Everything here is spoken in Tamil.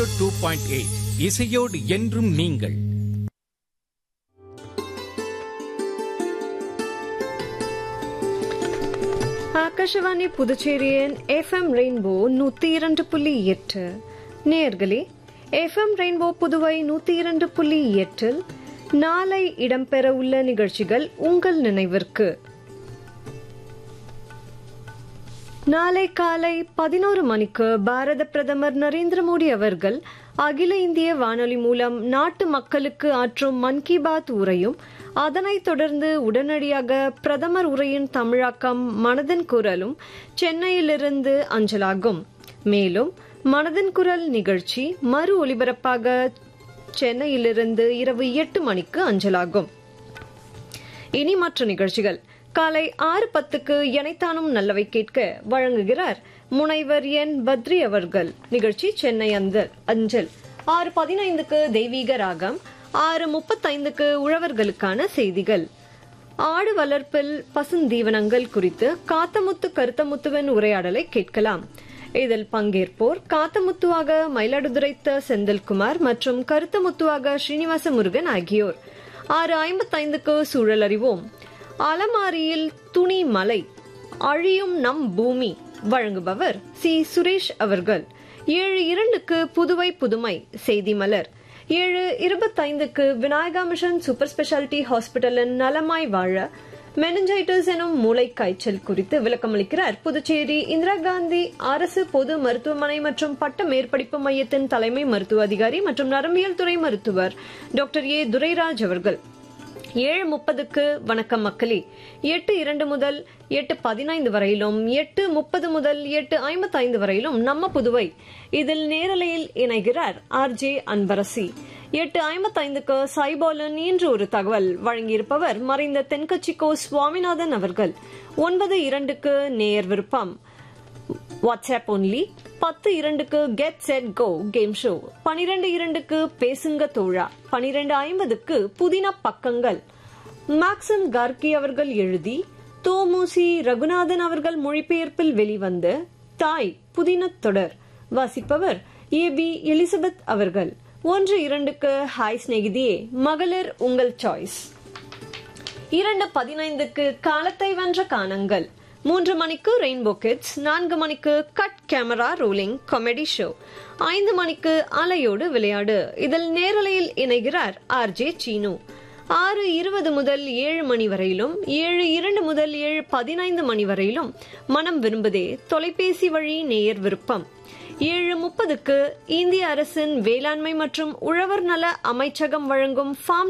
டூ பாயிண்ட் எயிட் இசையோடு என்றும் நீங்கள் ஆகாஷவாணி புதுச்சேரியின் எஃப்எம் ரெயின்போ நூத்தி இரண்டு புள்ளி எட்டு நேர்களே எஃப்எம் ரெயின்போ புதுவை நூத்தி இரண்டு புள்ளி எட்டில் நாளை இடம்பெற உள்ள நிகழ்ச்சிகள் உங்கள் நினைவிற்கு நாளை காலை பதினோரு மணிக்கு பாரத பிரதமர் நரேந்திர மோடி அவர்கள் அகில இந்திய வானொலி மூலம் நாட்டு மக்களுக்கு ஆற்றும் மன் கி பாத் உரையும் அதனைத் தொடர்ந்து உடனடியாக பிரதமர் உரையின் தமிழாக்கம் மனதின் குரலும் சென்னையிலிருந்து அஞ்சலாகும் மேலும் மனதின் குரல் நிகழ்ச்சி மறு ஒலிபரப்பாக சென்னையிலிருந்து இரவு எட்டு மணிக்கு அஞ்சலாகும் இனி மற்ற நிகழ்ச்சிகள் காலை ஆறு பத்துக்கு எனைத்தானும் நல்லவை கேட்க வழங்குகிறார் முனைவர் என் பத்ரி அவர்கள் நிகழ்ச்சி சென்னை அந்தல் அஞ்சல் ஆறு பதினைந்துக்கு தெய்வீக ராகம் ஆறு முப்பத்தைந்துக்கு உழவர்களுக்கான செய்திகள் ஆடு வளர்ப்பில் பசுந்தீவனங்கள் குறித்து காத்தமுத்து கருத்தமுத்துவின் உரையாடலை கேட்கலாம் இதில் பங்கேற்போர் காத்தமுத்துவாக மயிலாடுதுறை த. செந்தில்குமார் மற்றும் கருத்தமுத்துவாக ஸ்ரீனிவாச முருகன் ஆகியோர் ஆறு ஐம்பத்தைந்துக்கு சூழல் அறிவோம் அலமாரியில் துணி மலை அழியும் நம் பூமி வழங்குபவர் சி சுரேஷ் அவர்கள் ஏழு இரண்டுக்கு புதுவை புதுமை செய்தி மலர் ஏழு இருபத்தைந்துக்கு விநாயகா மிஷன் சூப்பர் ஸ்பெஷாலிட்டி ஹாஸ்பிட்டலின் நலமாய் வாழ மெனஞ்சைட்டிஸ் எனும் மூளை காய்ச்சல் குறித்து விளக்கமளிக்கிறார் புதுச்சேரி இந்திரா காந்தி அரசு பொது மருத்துவமனை மற்றும் பட்ட மேற்படிப்பு மையத்தின் தலைமை மருத்துவ அதிகாரி மற்றும் நரம்பியல் துறை மருத்துவர் டாக்டர் ஏ துரைராஜ் அவர்கள் ஏழு முப்பதுக்கு வணக்கம் மக்களே எட்டு இரண்டு முதல் எட்டு பதினைந்து வரையிலும் எட்டு முப்பது முதல் எட்டு ஐம்பத்தைந்து வரையிலும் நம்ம புதுவை இதில் நேரலையில் இணைகிறார் ஆர் ஜே அன்பரசி எட்டு ஐம்பத்தைந்துக்கு சைபாலன் இன்று ஒரு தகவல் வழங்கியிருப்பவர் மறைந்த தென்கட்சிக்கோ சுவாமிநாதன் அவர்கள் ஒன்பது இரண்டுக்கு நேயர் விருப்பம் வாட்ஸ்அப் ஒன்லி பத்து இரண்டுக்கு get set go game show பனிரெண்டு இரண்டுக்கு பேசுங்க தோழா பனிரெண்டு ஐம்பதுக்கு புதின பக்கங்கள் மேக்சம் கார்கி அவர்கள் எழுதி தோமுசி ரகுநாதன் அவர்கள் மொழிபெயர்ப்பில் வெளிவந்த தாய் புதின தொடர் வாசிப்பவர் ஏ பி எலிசபெத் அவர்கள் ஒன்று இரண்டுக்கு ஹாய் சிநேகிதியே மகளிர் உங்கள் சாய்ஸ் இரண்டு பதினைந்துக்கு காலத்தை வென்ற காணங்கள் மூன்று மணிக்கு ரெயின்போ கிட்ஸ் நான்கு மணிக்கு cut camera rolling comedy show ஐந்து மணிக்கு அலையோடு விளையாடு இதில் நேரலையில் இணைகிறார் ஆர் ஜே சீனு ஆறு இருபது முதல் ஏழு மணி வரையிலும் ஏழு இரண்டு முதல் ஏழு பதினைந்து மணி வரையிலும் மனம் விரும்புதே தொலைபேசி வழி நேயர் விருப்பம் ஏழு முப்பதுக்கு இந்திய அரசின் வேளாண்மை மற்றும் உழவர் நல அமைச்சகம் வழங்கும் ஃபார்ம்